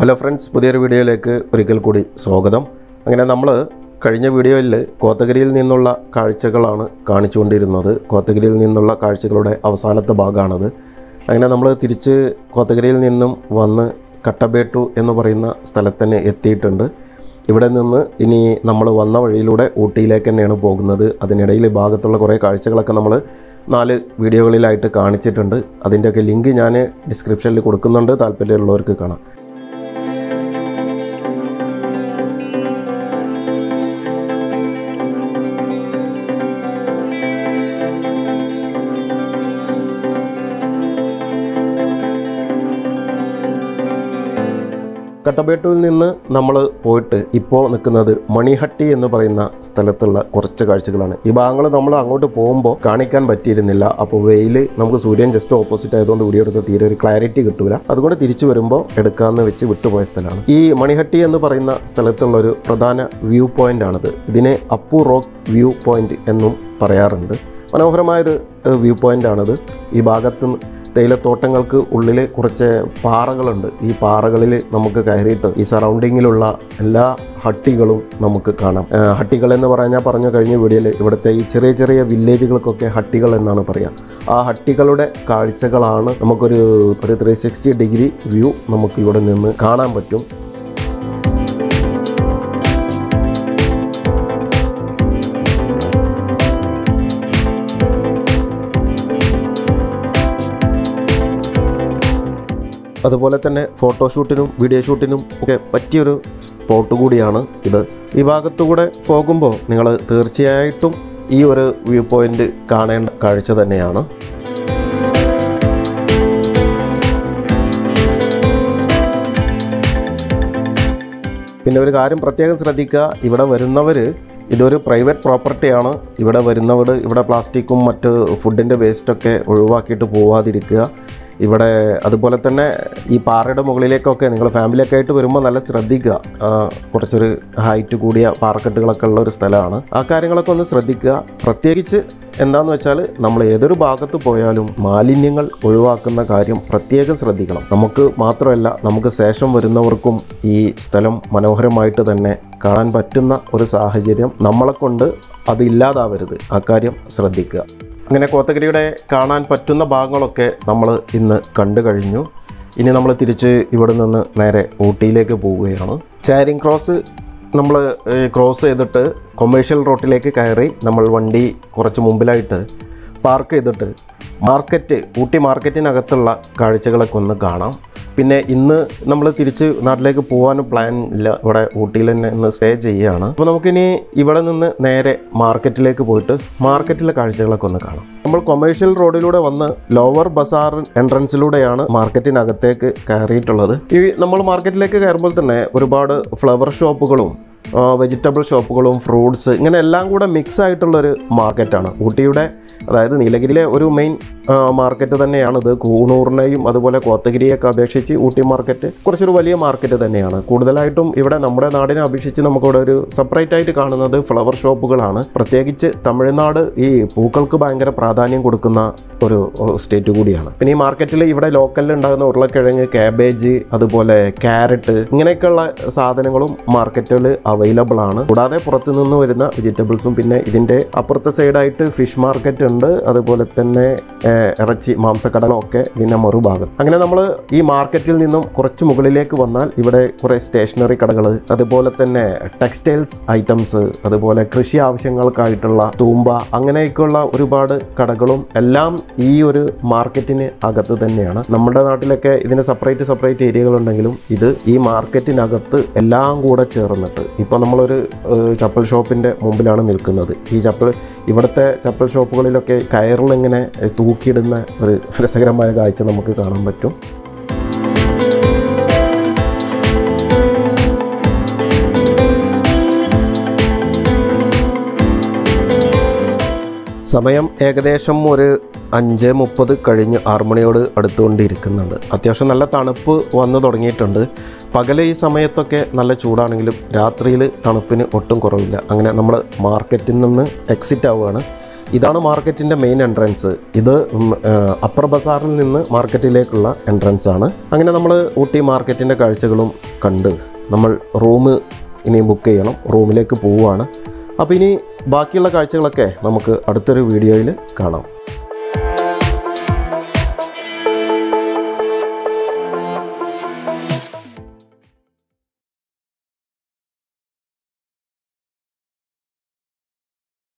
hello friends പുതിയൊരു വീഡിയോയിലേക്ക് ഒരിക്കൽ കൂടി സ്വാഗതം അങ്ങനെ നമ്മൾ കഴിഞ്ഞ വീഡിയോയിൽ കോത്തഗിരിയിൽ നിന്നുള്ള കാഴ്ചകളാണ് കാണിച്ചുകൊണ്ടിരുന്നത് കോത്തഗിരിയിൽ നിന്നുള്ള കാഴ്ചകളുടെ അവസാനത്തെ ഭാഗമാണത് അങ്ങനെ നമ്മൾ തിരിച്ച് കോത്തഗിരിയിൽ നിന്നും വന്ന് കട്ടബേട്ടു എന്ന് പറയുന്ന സ്ഥലത്ത് തന്നെ എത്തിയിട്ടുണ്ട് ഇവിടെ നിന്ന് ഇനി നമ്മൾ വന്ന വഴിയിലൂടെ ഊട്ടിയിലേക്ക് തന്നെയാണ് പോകുന്നത് അതിനിടയിൽ ഈ ഭാഗത്തുള്ള കുറേ കാഴ്ചകളൊക്കെ നമ്മൾ നാല് വീഡിയോകളിലായിട്ട് കാണിച്ചിട്ടുണ്ട് അതിൻ്റെയൊക്കെ ലിങ്ക് ഞാൻ ഡിസ്ക്രിപ്ഷനിൽ കൊടുക്കുന്നുണ്ട് താല്പര്യമുള്ളവർക്ക് കാണാം കട്ടബേട്ടുവിൽ നിന്ന് നമ്മൾ പോയിട്ട് ഇപ്പോൾ നിൽക്കുന്നത് മണിഹട്ടി എന്ന് പറയുന്ന സ്ഥലത്തുള്ള കുറച്ച് കാഴ്ചകളാണ് ഈ ഭാഗങ്ങൾ നമ്മൾ അങ്ങോട്ട് പോകുമ്പോൾ കാണിക്കാൻ പറ്റിയിരുന്നില്ല അപ്പോൾ വെയിൽ നമുക്ക് സൂര്യൻ ജസ്റ്റ് ഓപ്പോസിറ്റ് ആയതുകൊണ്ട് വീഡിയോ എടുത്ത് തീരെ ഒരു ക്ലാരിറ്റി കിട്ടൂല അതുകൊണ്ട് തിരിച്ചു വരുമ്പോൾ എടുക്കാമെന്ന് വെച്ച് വിട്ടുപോയ സ്ഥലമാണ് ഈ മണിഹട്ടി എന്ന് പറയുന്ന സ്ഥലത്തുള്ള ഒരു പ്രധാന വ്യൂ പോയിന്റ് ആണിത് ഇതിനെ അപ്പു റോക്ക് വ്യൂ പോയിന്റ് എന്നും പറയാറുണ്ട് മനോഹരമായൊരു വ്യൂ പോയിന്റ് ആണിത് ഈ ഭാഗത്ത് തേയിലത്തോട്ടങ്ങൾക്ക് ഉള്ളിൽ കുറച്ച് പാറകളുണ്ട് ഈ പാറകളിൽ നമുക്ക് കയറിയിട്ട് ഈ സറൗണ്ടിങ്ങിലുള്ള എല്ലാ ഹട്ടികളും നമുക്ക് കാണാം ആ, ഹട്ടികൾ എന്ന് പറഞ്ഞാൽ പറഞ്ഞു കഴിഞ്ഞ വീഡിയോയിൽ ഇവിടുത്തെ ഈ ചെറിയ ചെറിയ വില്ലേജുകൾക്കൊക്കെ ഹട്ടികൾ എന്നാണ് പറയുക ആ ഹട്ടികളുടെ കാഴ്ചകളാണ് നമുക്കൊരു ഒരു ത്രീ സിക്സ്റ്റി ഡിഗ്രി വ്യൂ നമുക്ക് ഇവിടെ നിന്ന് കാണാൻ പറ്റും അതുപോലെ തന്നെ ഫോട്ടോഷൂട്ടിനും വീഡിയോ ഷൂട്ടിനും ഒക്കെ പറ്റിയൊരു സ്പോട്ട് കൂടിയാണ് ഇത് ഈ ഭാഗത്തുകൂടെ പോകുമ്പോൾ നിങ്ങൾ തീർച്ചയായിട്ടും ഈ ഒരു വ്യൂ പോയിന്റ് കാണേണ്ട കാഴ്ച തന്നെയാണ് പിന്നെ ഒരു കാര്യം പ്രത്യേകം ശ്രദ്ധിക്കുക ഇവിടെ വരുന്നവർ ഇതൊരു പ്രൈവറ്റ് പ്രോപ്പർട്ടിയാണ് ഇവിടെ വരുന്നവർ ഇവിടെ പ്ലാസ്റ്റിക്കും മറ്റ് ഫുഡിൻ്റെ വേസ്റ്റൊക്കെ ഒഴിവാക്കിയിട്ട് പോവാതിരിക്കുക ഇവിടെ അതുപോലെ തന്നെ ഈ പാറയുടെ മുകളിലേക്കൊക്കെ നിങ്ങൾ ഫാമിലിയൊക്കെ ആയിട്ട് വരുമ്പോൾ നല്ല ശ്രദ്ധിക്കുക ആ, കുറച്ചൊരു ഹൈറ്റ് കൂടിയ പാറക്കെട്ടുകളൊക്കെ ഉള്ള ഒരു സ്ഥലമാണ് ആ കാര്യങ്ങളൊക്കെ ഒന്ന് ശ്രദ്ധിക്കുക പ്രത്യേകിച്ച് എന്താന്ന് വെച്ചാൽ നമ്മൾ ഏതൊരു ഭാഗത്ത് പോയാലും മാലിന്യങ്ങൾ ഒഴിവാക്കുന്ന കാര്യം പ്രത്യേകം ശ്രദ്ധിക്കണം നമുക്ക് മാത്രമല്ല നമുക്ക് ശേഷം വരുന്നവർക്കും ഈ സ്ഥലം മനോഹരമായിട്ട് തന്നെ കാണാൻ പറ്റുന്ന ഒരു സാഹചര്യം നമ്മളെ കൊണ്ട് അത് ഇല്ലാതാവരുത് ആ കാര്യം ശ്രദ്ധിക്കുക അങ്ങനെ കോത്തഗിരിയുടെ കാണാൻ പറ്റുന്ന ഭാഗങ്ങളൊക്കെ നമ്മൾ ഇന്ന് കണ്ടു കഴിഞ്ഞു ഇനി നമ്മൾ തിരിച്ച് ഇവിടെ നിന്ന് നേരെ ഊട്ടിയിലേക്ക് പോവുകയാണ് ചാരിങ് ക്രോസ് നമ്മൾ ക്രോസ് ചെയ്തിട്ട് കൊമേഴ്ഷ്യൽ റോട്ടിലേക്ക് കയറി നമ്മൾ വണ്ടി കുറച്ച് മുമ്പിലായിട്ട് പാർക്ക് ചെയ്തിട്ട് മാർക്കറ്റ് ഊട്ടി മാർക്കറ്റിനകത്തുള്ള കാഴ്ചകളൊക്കെ ഒന്ന് കാണാം പിന്നെ ഇന്ന് നമ്മൾ തിരിച്ച് നാട്ടിലേക്ക് പോകാനും പ്ലാൻ ഇല്ല ഇവിടെ ഊട്ടിയിൽ തന്നെ ഇന്ന് സ്റ്റേ ചെയ്യുകയാണ് അപ്പോൾ നമുക്കിനി ഇവിടെ നിന്ന് നേരെ മാർക്കറ്റിലേക്ക് പോയിട്ട് മാർക്കറ്റിലെ കാഴ്ചകളൊക്കെ ഒന്ന് കാണാം നമ്മൾ കൊമേഴ്ഷ്യൽ റോഡിലൂടെ വന്ന് ലോവർ ബസാർ എൻട്രൻസിലൂടെയാണ് മാർക്കറ്റിനകത്തേക്ക് കയറിയിട്ടുള്ളത് ഈ നമ്മൾ മാർക്കറ്റിലേക്ക് കയറുമ്പോൾ തന്നെ ഒരുപാട് ഫ്ലവർ ഷോപ്പുകളും വെജിറ്റബിൾ ഷോപ്പുകളും ഫ്രൂട്ട്സ് ഇങ്ങനെ എല്ലാം കൂടെ മിക്സ് ആയിട്ടുള്ളൊരു മാർക്കറ്റാണ് ഊട്ടിയുടെ അതായത് നീലഗിരിയിലെ ഒരു മെയിൻ മാർക്കറ്റ് തന്നെയാണിത് കൂണൂറിനെയും അതുപോലെ കോത്തഗിരിയൊക്കെ അപേക്ഷിച്ച് ഊട്ടി മാർക്കറ്റ് കുറച്ചൊരു വലിയ മാർക്കറ്റ് തന്നെയാണ് കൂടുതലായിട്ടും ഇവിടെ നമ്മുടെ നാടിനെ അപേക്ഷിച്ച് നമുക്കിവിടെ ഒരു സെപ്പറേറ്റ് ആയിട്ട് കാണുന്നത് ഫ്ലവർ ഷോപ്പുകളാണ് പ്രത്യേകിച്ച് തമിഴ്നാട് ഈ പൂക്കൾക്ക് ഭയങ്കര പ്രാധാന്യം കൊടുക്കുന്ന ഒരു സ്റ്റേറ്റ് കൂടിയാണ് പിന്നെ ഈ മാർക്കറ്റിൽ ഇവിടെ ലോക്കലിൽ ഉണ്ടാകുന്ന ഉരുളക്കിഴങ്ങ് കാബേജ് അതുപോലെ ക്യാരറ്റ് ഇങ്ങനെയൊക്കെയുള്ള സാധനങ്ങളും മാർക്കറ്റിൽ അവൈലബിൾ ആണ് കൂടാതെ പുറത്തു നിന്ന് വരുന്ന വെജിറ്റബിൾസും പിന്നെ ഇതിൻ്റെ അപ്പുറത്തെ സൈഡായിട്ട് ഫിഷ് മാർക്കറ്റ് ഉണ്ട് അതുപോലെ തന്നെ ഏഹ്, ഇറച്ചി മാംസക്കടകളും ഒക്കെ ഇതിൻ്റെ മറുഭാഗം അങ്ങനെ നമ്മൾ ഈ മാർക്കറ്റിൽ നിന്നും കുറച്ച് മുകളിലേക്ക് വന്നാൽ ഇവിടെ കുറേ സ്റ്റേഷനറി കടകൾ അതുപോലെ തന്നെ ടെക്സ്റ്റൈൽസ് ഐറ്റംസ് അതുപോലെ കൃഷി ആവശ്യങ്ങൾക്കായിട്ടുള്ള തൂമ്പ അങ്ങനെയൊക്കെയുള്ള ഒരുപാട് കടകളും എല്ലാം ഈ ഒരു മാർക്കറ്റിന് അകത്ത് തന്നെയാണ് നമ്മുടെ നാട്ടിലൊക്കെ ഇതിന് സെപ്പറേറ്റ് സെപ്പറേറ്റ് ഏരിയകളുണ്ടെങ്കിലും ഇത് ഈ മാർക്കറ്റിനകത്ത് എല്ലാം കൂടെ ചേർന്നിട്ട് ഇപ്പോൾ നമ്മളൊരു ഏഹ്, ചപ്പൽ ഷോപ്പിൻ്റെ മുമ്പിലാണ് നിൽക്കുന്നത് ഈ ചപ്പൽ ഇവിടുത്തെ ചപ്പൽ ഷോപ്പുകളിലൊക്കെ കയറിലിങ്ങനെ തൂക്കിയിടുന്ന ഒരു രസകരമായ കാഴ്ച നമുക്ക് കാണാൻ പറ്റും സമയം ഏകദേശം ഒരു അഞ്ച് മുപ്പത് കഴിഞ്ഞ് ആറ് മണിയോട് അടുത്തുകൊണ്ടിരിക്കുന്നുണ്ട് അത്യാവശ്യം നല്ല തണുപ്പ് വന്നു തുടങ്ങിയിട്ടുണ്ട് പകൽ ഈ സമയത്തൊക്കെ നല്ല ചൂടാണെങ്കിലും രാത്രിയിൽ തണുപ്പിന് ഒട്ടും കുറവില്ല അങ്ങനെ നമ്മൾ മാർക്കറ്റിൽ നിന്ന് എക്സിറ്റ് ആവുകയാണ് ഇതാണ് മാർക്കറ്റിൻ്റെ മെയിൻ എൻട്രൻസ് ഇത് അപ്പർ ബസാറിൽ നിന്ന് മാർക്കറ്റിലേക്കുള്ള എൻട്രൻസ് ആണ് അങ്ങനെ നമ്മൾ ഊട്ടി മാർക്കറ്റിൻ്റെ കാഴ്ചകളും കണ്ട് നമ്മൾ റൂം ഇനി ബുക്ക് ചെയ്യണം റൂമിലേക്ക് പോവുകയാണ് അപ്പോൾ ഇനി ബാക്കിയുള്ള കാഴ്ചകളൊക്കെ നമുക്ക് അടുത്തൊരു വീഡിയോയിൽ കാണാം